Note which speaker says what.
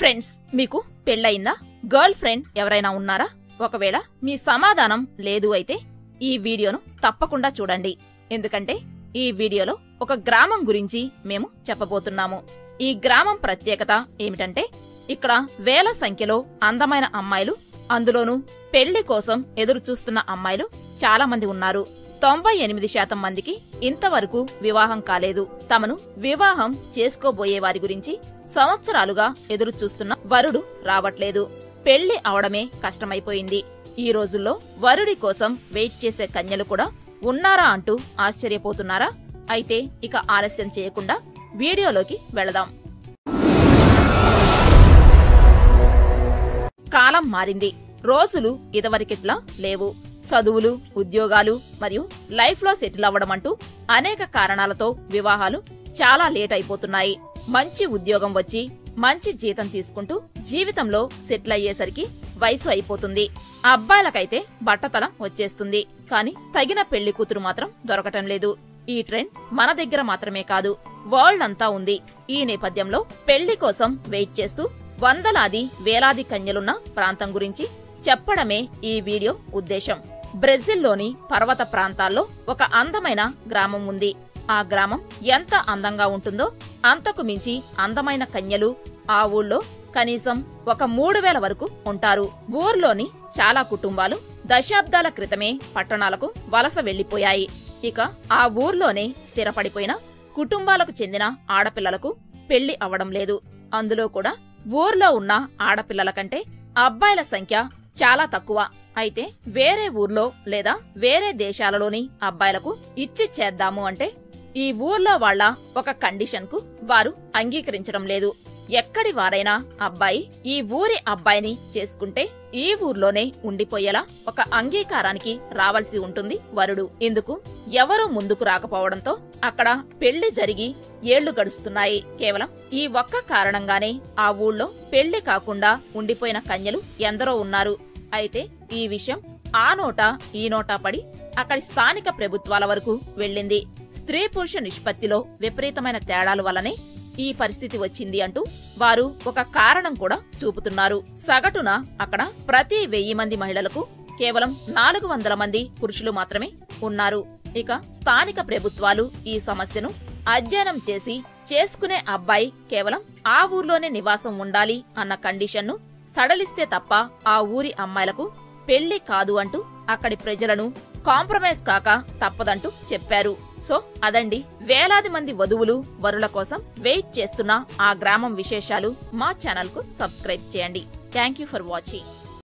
Speaker 1: friends మీకు పెళ్ళయిందా girl friend ఎవరైనా ఉన్నారా ఒకవేళ మీ సమాధానం లేదు అయితే ఈ వీడియోను తప్పకుండా చూడండి ఎందుకంటే ఈ వీడియోలో ఒక గ్రామం గురించి మేము చెప్పబోతున్నాము ఈ గ్రామం ప్రత్యేకత ఏమిటంటే ఇక్కడ వేల సంఖ్యలో అందమైన అమ్మాయిలు అందులోనూ పెళ్లి కోసం ఎదురు చూస్తున్న అమ్మాయిలు చాలా మంది ఉన్నారు తొంభై ఎనిమిది శాతం మందికి ఇంతవరకు వివాహం కాలేదు తమను వివాహం చేసుకోబోయే వారి గురించి సంవత్సరాలుగా ఎదురు చూస్తున్న వరుడు రావట్లేదు పెళ్లి అవడమే కష్టమైపోయింది ఈ రోజుల్లో వరుడి కోసం వెయిట్ చేసే కన్యలు కూడా ఉన్నారా అంటూ ఆశ్చర్యపోతున్నారా అయితే ఇక ఆలస్యం చేయకుండా వీడియోలోకి వెళదాం కాలం మారింది రోజులు ఇదివరకిట్లా లేవు చదువులు ఉద్యోగాలు మరియు లైఫ్ లో సెటిల్ అవ్వడం అంటూ అనేక కారణాలతో వివాహాలు చాలా లేట్ అయిపోతున్నాయి మంచి ఉద్యోగం వచ్చి మంచి జీతం తీసుకుంటూ జీవితంలో సెటిల్ అయ్యేసరికి వయసు అయిపోతుంది అబ్బాయిలకైతే బట్టతల వచ్చేస్తుంది కాని తగిన పెళ్లి కూతురు మాత్రం దొరకటం లేదు ఈ ట్రెండ్ మన దగ్గర మాత్రమే కాదు వరల్డ్ అంతా ఉంది ఈ నేపథ్యంలో పెళ్లి కోసం వెయిట్ చేస్తూ వందలాది వేలాది కన్యలున్న ప్రాంతం గురించి చెప్పడమే ఈ వీడియో ఉద్దేశం బ్రెజిల్లోని పర్వత ప్రాంతాల్లో ఒక అందమైన గ్రామం ఉంది ఆ గ్రామం ఎంత అందంగా ఉంటుందో అంతకు మించి అందమైన కన్యలు ఆ ఊళ్ళో కనీసం ఒక మూడు వేల వరకు ఉంటారు ఊర్లోని చాలా కుటుంబాలు దశాబ్దాల క్రితమే పట్టణాలకు వలస వెళ్లిపోయాయి ఇక ఆ ఊర్లోనే స్థిరపడిపోయిన కుటుంబాలకు చెందిన ఆడపిల్లలకు పెళ్లి అవడం లేదు అందులో కూడా ఊర్లో ఉన్న ఆడపిల్లల కంటే అబ్బాయిల సంఖ్య చాలా తక్కువ అయితే వేరే ఊర్లో లేదా వేరే దేశాలలోని అబ్బాయిలకు ఇచ్చి చేద్దాము అంటే ఈ ఊర్లో వాళ్ళ ఒక కండిషన్ కు వారు అంగీకరించడం లేదు ఎక్కడి వారైనా అబ్బాయి ఈ ఊరి అబ్బాయిని చేసుకుంటే ఈ ఊర్లోనే ఉండిపోయేలా ఒక అంగీకారానికి రావాల్సి ఉంటుంది వరుడు ఇందుకు ఎవరూ ముందుకు రాకపోవడంతో అక్కడ పెళ్లి జరిగి ఏళ్లు గడుస్తున్నాయి కేవలం ఈ ఒక్క కారణంగానే ఆ ఊళ్ళో పెళ్లి కాకుండా ఉండిపోయిన కన్యలు ఎందరో ఉన్నారు అయితే ఈ విషయం ఆ నోట ఈ నోటా పడి అక్కడి స్థానిక ప్రభుత్వాల వరకు వెళ్ళింది స్త్రీ పురుష నిష్పత్తిలో విపరీతమైన తేడాల వల్లనే ఈ పరిస్థితి వచ్చింది అంటూ వారు ఒక కారణం కూడా చూపుతున్నారు సగటున అక్కడ ప్రతి వెయ్యి మంది మహిళలకు కేవలం నాలుగు వందల మంది పురుషులు మాత్రమే ఉన్నారు ఇక స్థానిక ప్రభుత్వాలు ఈ సమస్యను అధ్యయనం చేసి చేసుకునే అబ్బాయి కేవలం ఆ ఊర్లోనే నివాసం ఉండాలి అన్న కండిషన్ను సడలిస్తే తప్ప ఆ ఊరి అమ్మాయిలకు పెళ్లి కాదు అంటూ అక్కడి ప్రజలను కాంప్రమైజ్ కాక తప్పదంటూ చెప్పారు సో అదండి వేలాది మంది వధువులు వరుల కోసం వెయిట్ చేస్తున్న ఆ గ్రామం విశేషాలు మా ఛానల్ కు సబ్స్క్రైబ్ చేయండి థ్యాంక్ యూ ఫర్ వాచింగ్